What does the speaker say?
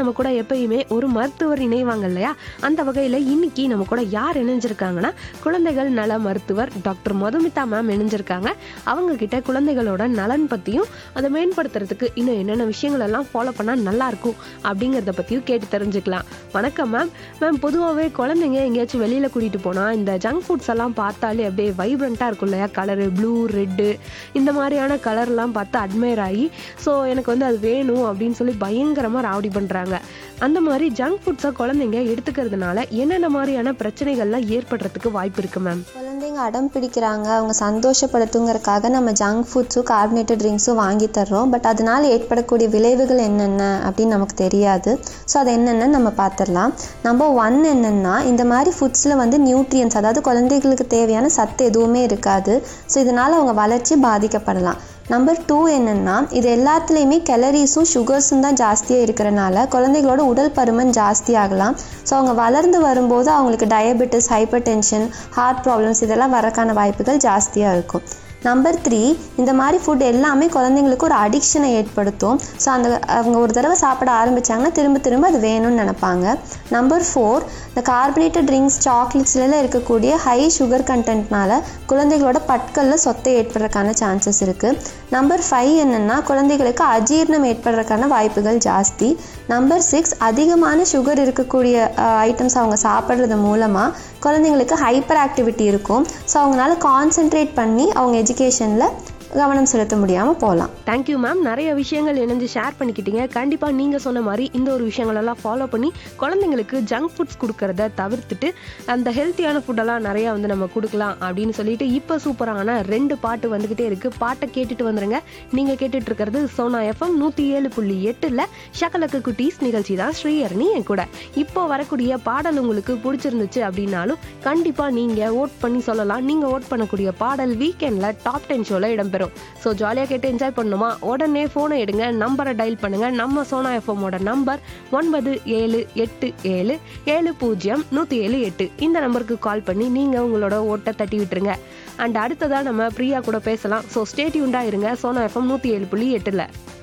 நம்ம கூட எப்பயுமே ஒரு மருத்துவர் இணைவாங்க இல்லையா அந்த வகையில் இன்னைக்கு நம்ம கூட யார் இணைஞ்சிருக்காங்கன்னா குழந்தைகள் நல மருத்துவர் டாக்டர் மதுமிதா மேம் இணைஞ்சிருக்காங்க அவங்க கிட்ட குழந்தைகளோட நலன் பற்றியும் அதை மேம்படுத்துறதுக்கு இன்னும் என்னென்ன விஷயங்கள் எல்லாம் ஃபாலோ பண்ணால் நல்லா இருக்கும் அப்படிங்கிறத பற்றியும் கேட்டு தெரிஞ்சுக்கலாம் வணக்கம் மேம் மேம் பொதுவாகவே குழந்தைங்க எங்கேயாச்சும் வெளியில் கூட்டிகிட்டு போனால் இந்த ஜங்க் ஃபுட்ஸ் எல்லாம் பார்த்தாலே அப்படியே வைப்ரண்ட்டாக இருக்கும் இல்லையா கலரு ப்ளூ ரெட்டு இந்த மாதிரியான கலர்லாம் பார்த்து அட்மையர் ஆகி ஸோ எனக்கு வந்து அது வேணும் அப்படின்னு சொல்லி பயங்கரமாக ராவடி பண்ணுறாங்க அந்த மாதிரி ஜங்க் ஃபுட்ஸை குழந்தைங்க எடுத்துக்கிறதுனால என்னென்ன மாதிரியான பிரச்சனைகள்லாம் ஏற்படுறதுக்கு வாய்ப்பு இருக்குது மேம் குழந்தைங்க அடம் பிடிக்கிறாங்க அவங்க சந்தோஷப்படுத்துங்கிறதுக்காக நம்ம ஜங்க் ஃபுட்ஸும் கார்பனேட்டட் ட்ரிங்க்ஸும் வாங்கி தர்றோம் பட் அதனால ஏற்படக்கூடிய விளைவுகள் என்னென்ன அப்படின்னு நமக்கு தெரியாது ஸோ அது என்னென்னு நம்ம பார்த்துடலாம் நம்பர் ஒன் என்னென்னா இந்த மாதிரி ஃபுட்ஸில் வந்து நியூட்ரியன்ஸ் அதாவது குழந்தைகளுக்கு தேவையான சத்து எதுவுமே இருக்காது ஸோ இதனால் அவங்க வளர்ச்சி பாதிக்கப்படலாம் நம்பர் டூ என்னென்னா இது எல்லாத்துலேயுமே கெலரிஸும் சுகர்ஸும் தான் ஜாஸ்தியாக இருக்கிறனால குழந்தைகளோட உடல் பருமன் ஜாஸ்தி ஆகலாம் ஸோ அவங்க வளர்ந்து வரும்போது அவங்களுக்கு diabetes hypertension heart problems இதெல்லாம் வரக்கான வாய்ப்புகள் ஜாஸ்தியாக இருக்கும் நம்பர் த்ரீ இந்த மாதிரி ஃபுட் எல்லாமே குழந்தைங்களுக்கு ஒரு அடிக்ஷனை ஏற்படுத்தும் ஸோ அந்த அவங்க ஒரு தடவை சாப்பிட ஆரம்பித்தாங்கன்னா திரும்ப திரும்ப அது வேணும்னு நினைப்பாங்க நம்பர் ஃபோர் இந்த கார்பனேட்டட் ட்ரிங்க்ஸ் சாக்லேட்ஸ்லாம் இருக்கக்கூடிய ஹை சுகர் கண்டென்ட்னால குழந்தைகளோட பற்களில் சொத்தை ஏற்படுறதுக்கான சான்சஸ் இருக்குது நம்பர் ஃபைவ் என்னென்னா குழந்தைகளுக்கு அஜீர்ணம் ஏற்படுறதுக்கான வாய்ப்புகள் ஜாஸ்தி நம்பர் சிக்ஸ் அதிகமான சுகர் இருக்கக்கூடிய ஐட்டம்ஸ் அவங்க சாப்பிட்றது மூலமாக குழந்தைங்களுக்கு ஹைப்பர் ஆக்டிவிட்டி இருக்கும் ஸோ அவங்களால கான்சென்ட்ரேட் பண்ணி அவங்க எஜுகேஷனில் கவனம் செலுத்த முடியாமல் போகலாம் தேங்க்யூ மேம் நிறைய விஷயங்கள் இணைஞ்சு ஷேர் பண்ணிக்கிட்டீங்க கண்டிப்பாக நீங்கள் சொன்ன மாதிரி இந்த ஒரு விஷயங்களெல்லாம் ஃபாலோ பண்ணி குழந்தைங்களுக்கு ஜங்க் ஃபுட்ஸ் கொடுக்கறத தவிர்த்துட்டு அந்த ஹெல்த்தியான ஃபுட்டெல்லாம் நிறையா வந்து நம்ம கொடுக்கலாம் அப்படின்னு சொல்லிட்டு இப்போ சூப்பரான ரெண்டு பாட்டு வந்துக்கிட்டே இருக்குது பாட்டை கேட்டுட்டு வந்துருங்க நீங்கள் கேட்டுட்டு இருக்கிறது சோனா எஃப்எம் நூற்றி ஏழு புள்ளி எட்டில் ஷகலக்கு குட்டீஸ் நிகழ்ச்சி தான் ஸ்ரீஹரணி என் கூட இப்போ வரக்கூடிய பாடல் உங்களுக்கு பிடிச்சிருந்துச்சு அப்படின்னாலும் கண்டிப்பாக நீங்கள் ஓட் பண்ணி சொல்லலாம் நீங்கள் ஓட் பண்ணக்கூடிய பாடல் வீக்கெண்டில் டாப் டென் ஷோவில் இடம்பெறும் ஸோ ஜாலியாக கேட்டு என்ஜாய் பண்ணணுமா உடனே ஃபோனை எடுங்க நம்பரை டயல் பண்ணுங்க நம்ம சோனா எஃப்எம்மோட நம்பர் ஒன்பது ஏழு எட்டு ஏழு ஏழு பூஜ்ஜியம் நூற்றி ஏழு எட்டு இந்த நம்பருக்கு கால் பண்ணி நீங்கள் உங்களோட ஓட்டை தட்டி விட்டுருங்க அண்ட் அடுத்ததாக நம்ம பிரியா கூட பேசலாம் ஸோ ஸ்டேட்யூண்டாக இருங்க சோனா எஃப்எம் நூற்றி ஏழு புள்ளி எட்டில்